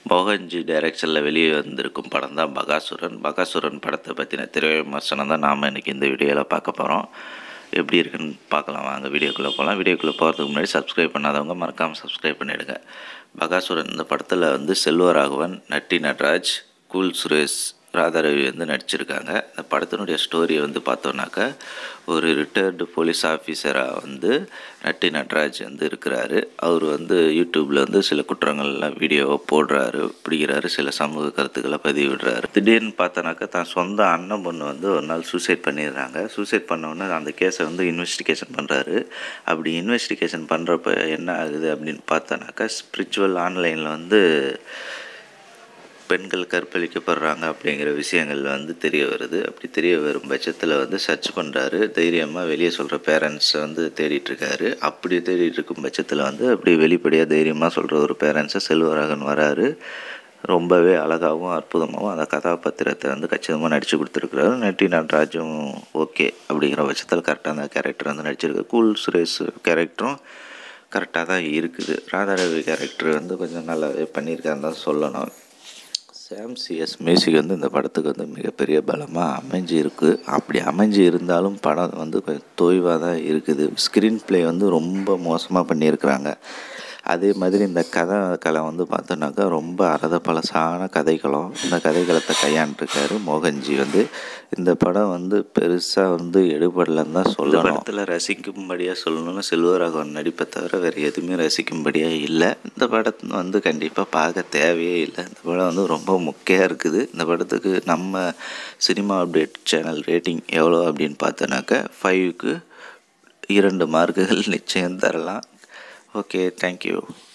மோகன்ஜி டைரக்ஷனில் வெளியே வந்திருக்கும் படம் தான் பகாசுரன் பகாசுரன் படத்தை பற்றின திரை விமர்சனம் தான் நாம் இன்றைக்கி இந்த வீடியோவில் பார்க்க போகிறோம் எப்படி இருக்குன்னு பார்க்கலாம் வாங்க வீடியோக்குள்ளே போகலாம் வீடியோக்குள்ளே போகிறதுக்கு முன்னாடி சப்ஸ்கிரைப் பண்ணாதவங்க மறக்காமல் சப்ஸ்கிரைப் பண்ணிவிடுங்க பகாசுரன் இந்த படத்தில் வந்து செல்வராகவன் நட்டி நட்ராஜ் கூல் சுரேஷ் ராதாரவி வந்து நடிச்சிருக்காங்க இந்த படத்தினுடைய ஸ்டோரியை வந்து பார்த்தோன்னாக்கா ஒரு ரிட்டையர்டு போலீஸ் ஆஃபீஸராக வந்து நட்டி நட்ராஜ் வந்து இருக்கிறாரு அவர் வந்து யூடியூப்பில் வந்து சில குற்றங்கள்லாம் வீடியோவை போடுறாரு பிடிக்கிறாரு சில சமூக கருத்துக்களை பதிவிடுறாரு திடீர்னு பார்த்தோன்னாக்கா தான் சொந்த அண்ணன் பொண்ணு வந்து ஒரு நாள் சூசைட் பண்ணிடுறாங்க சூசைட் பண்ணோன்னே அந்த கேஸை வந்து இன்வெஸ்டிகேஷன் பண்ணுறாரு அப்படி இன்வெஸ்டிகேஷன் பண்ணுறப்ப என்ன ஆகுது அப்படின்னு பார்த்தோன்னாக்கா ஸ்பிரிச்சுவல் ஆன்லைனில் வந்து பெண்கள் கற்பழிக்கப்படுறாங்க அப்படிங்கிற விஷயங்கள் வந்து தெரிய வருது அப்படி தெரிய வரும் பட்சத்தில் வந்து சர்ச் பண்ணுறாரு தைரியமாக வெளியே சொல்கிற பேரண்ட்ஸை வந்து தேடிட்டுருக்காரு அப்படி தேடிட்டு இருக்கும் பட்சத்தில் வந்து அப்படி வெளிப்படையாக தைரியமாக சொல்கிற ஒரு பேரண்ட்ஸை செல்வராகன் வராரு ரொம்பவே அழகாகவும் அற்புதமாகவும் அந்த கதாபாத்திரத்தை வந்து கச்சிதமாக நடித்து கொடுத்துருக்குறாரு நட்டி நடராஜும் ஓகே அப்படிங்கிற பட்சத்தில் கரெக்டாக அந்த கேரக்டர் வந்து நடிச்சிருக்கு கூல் சுரேஷ் கேரக்டரும் கரெக்டாக தான் இருக்குது ராதாரவி கேரக்டர் வந்து கொஞ்சம் நல்லாவே பண்ணியிருக்காருன்னு தான் சொல்லணும் சாம் சிஎஸ் மியூசிக் வந்து இந்த படத்துக்கு வந்து மிகப்பெரிய பலமாக அமைஞ்சு இருக்குது அப்படி அமைஞ்சு இருந்தாலும் படம் வந்து கொஞ்சம் தொய்வாக தான் இருக்குது ஸ்க்ரீன் ப்ளே வந்து ரொம்ப மோசமாக பண்ணியிருக்கிறாங்க அதே மாதிரி இந்த கதை களம் வந்து பார்த்தோன்னாக்கா ரொம்ப அரத பழசான கதைக்களம் இந்த கதைக்களத்தை கையாண்டுருக்காரு மோகன்ஜி வந்து இந்த படம் வந்து பெருசாக வந்து எடுபடலன்னு தான் சொல்லணும் படத்தில் ரசிக்கும்படியாக சொல்லணும்னு செல்வராகவன் நடிப்பை தவிர வேறு எதுவுமே ரசிக்கும்படியாக இல்லை இந்த படத்தை வந்து கண்டிப்பாக பார்க்க தேவையே இல்லை இந்த படம் வந்து ரொம்ப முக்கியம் இருக்குது இந்த படத்துக்கு நம்ம சினிமா அப்டேட் சேனல் ரேட்டிங் எவ்வளோ அப்படின்னு பார்த்தோன்னாக்கா ஃபைவுக்கு இரண்டு மார்க்குகள் நிச்சயம் தரலாம் ஓகே தேங்க்யூ